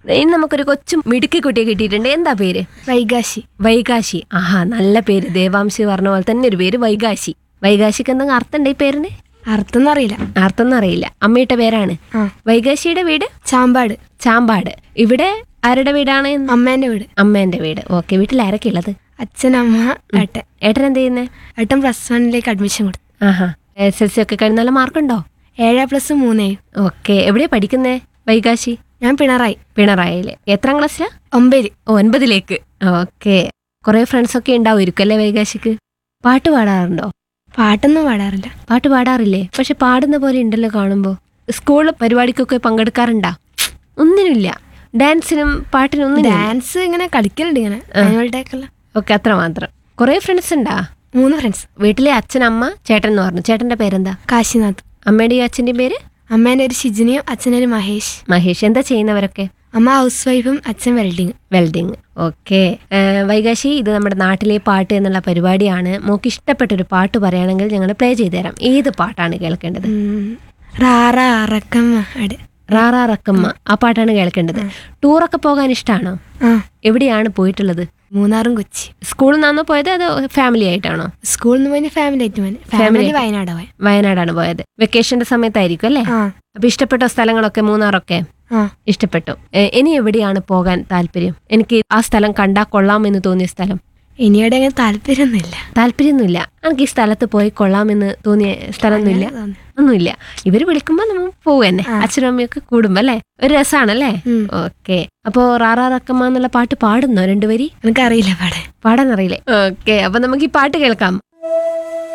ഇനി നമുക്കൊരു കൊച്ചു മിടുക്കി കുട്ടിയെ കിട്ടിയിട്ടുണ്ട് എന്താ പേര് വൈകാശി വൈകാശി ആഹാ നല്ല പേര് ദേവാംശി പറഞ്ഞ പോലെ തന്നെ ഒരു പേര് വൈകാശി വൈകാശിക്ക് എന്തെങ്കിലും അർത്ഥം ഈ പേരിന് അർത്ഥം അറിയില്ല അർത്ഥം ഒന്നും അറിയില്ല അമ്മയുടെ പേരാണ് ആ വൈകാശിയുടെ വീട് ചാമ്പാട് ചാമ്പാട് ഇവിടെ ആരുടെ വീടാണ് അമ്മേന്റെ വീട് അമ്മേന്റെ വീട് ഓക്കെ വീട്ടിൽ ആരൊക്കെ ഉള്ളത് അച്ഛൻ അമ്മ ഏട്ടൻ ഏട്ടൻ എന്ത് ചെയ്യുന്നേ ഏട്ടൻ പ്ലസ് വണ്ണിലേക്ക് അഡ്മിഷൻ കൊടുത്തു ആഹാ എസ് എൽ സി ഒക്കെ കഴിഞ്ഞ് നല്ല മാർക്കുണ്ടോ ഏഴ് പ്ലസ് മൂന്നേ ഓക്കെ എവിടെയാ പഠിക്കുന്നേ വൈകാശി ഞാൻ പിണറായി പിണറായില് എത്രാം ക്ലാസ്സിലാ ഒമ്പതില് ഒൻപതിലേക്ക് ഓക്കെ കുറെ ഫ്രണ്ട്സ് ഒക്കെ ഉണ്ടാവുമായിരിക്കും അല്ലേ വൈകാശിക്ക് പാട്ട് പാടാറുണ്ടോ പാട്ടൊന്നും പാടാറില്ല പാട്ട് പാടാറില്ലേ പക്ഷെ പാടുന്ന പോലെ ഉണ്ടല്ലോ കാണുമ്പോൾ സ്കൂൾ പരിപാടിക്കൊക്കെ പങ്കെടുക്കാറുണ്ടാ ഒന്നിനുമില്ല ഡാൻസിനും പാട്ടിനും ഒന്നിനും ഡാൻസ് ഇങ്ങനെ കളിക്കലുണ്ട് ഇങ്ങനെ ആനുവൽ ഡേക്കുള്ള ഓക്കെ അത്ര മാത്രം കുറെ ഫ്രണ്ട്സ് ഉണ്ടാ മൂന്ന് ഫ്രണ്ട്സ് വീട്ടിലെ അച്ഛൻ അമ്മ ചേട്ടൻ എന്ന് പറഞ്ഞു ചേട്ടന്റെ പേരെന്താ കാശിനാഥ് അമ്മയുടെയും അച്ഛന്റെയും പേര് അമ്മേന്റെ ഒരു ഷിജിനിയും അച്ഛൻ്റെ ഒരു മഹേഷ് മഹേഷ് എന്താ ചെയ്യുന്നവരൊക്കെ അമ്മ ഹൗസ് വൈഫും അച്ഛൻ വെൽഡിങ് വെൽഡിങ് ഓക്കെ വൈകാശി ഇത് നമ്മുടെ നാട്ടിലെ പാട്ട് എന്നുള്ള പരിപാടിയാണ് മോക്ക് ഇഷ്ടപ്പെട്ട ഒരു പാട്ട് പറയുകയാണെങ്കിൽ ഞങ്ങൾ പ്ലേ ചെയ്തു തരാം ഏത് പാട്ടാണ് കേൾക്കേണ്ടത് റാറ അറക്കം അട് റാറാ റക്കമ്മ ആ പാട്ടാണ് കേൾക്കേണ്ടത് ടൂറൊക്കെ പോകാൻ ഇഷ്ടമാണോ ആ എവിടെയാണ് പോയിട്ടുള്ളത് മൂന്നാറും കൊച്ചി സ്കൂളിൽ നിന്നാണോ പോയത് അതോ ഫാമിലി ആയിട്ടാണോ സ്കൂളിൽ നിന്ന് പോയി ഫാമിലി ആയിട്ട് പോയി ഫാമിലി വയനാട് പോയി വയനാടാണ് പോയത് വെക്കേഷന്റെ സമയത്തായിരിക്കും അല്ലേ ആ അപ്പൊ ഇഷ്ടപ്പെട്ട സ്ഥലങ്ങളൊക്കെ മൂന്നാറൊക്കെ ആ ഇഷ്ടപ്പെട്ടു ഏ, ഇനി എവിടെയാണ് പോകാൻ താല്പര്യം എനിക്ക് ആ സ്ഥലം കണ്ടാ കൊള്ളാമെന്ന് തോന്നിയ സ്ഥലം ഇനിയോടെ അങ്ങനെ താല്പര്യമൊന്നുമില്ല താല്പര്യമൊന്നുമില്ല എനിക്ക് ഈ സ്ഥലത്ത് പോയി കൊള്ളാമെന്ന് തോന്നിയ സ്ഥലമൊന്നുമില്ല തോന്നി. ഒന്നുമില്ല ഇവര് വിളിക്കുമ്പോ നമ്മൾ പോവും തന്നെ അച്ഛനും അമ്മയൊക്കെ കൂടുമ്പോ അല്ലേ ഒരു രസമാണല്ലേ ഉം. ഓക്കെ അപ്പോ റാറാ റക്കമ്മ എന്നുള്ള പാട്ട് പാടുന്നോ രണ്ടുപേരി എനിക്കറിയില്ല പാടാൻ പാടാൻ അറിയില്ലേ ഓക്കെ അപ്പൊ നമുക്ക് ഈ പാട്ട് കേൾക്കാം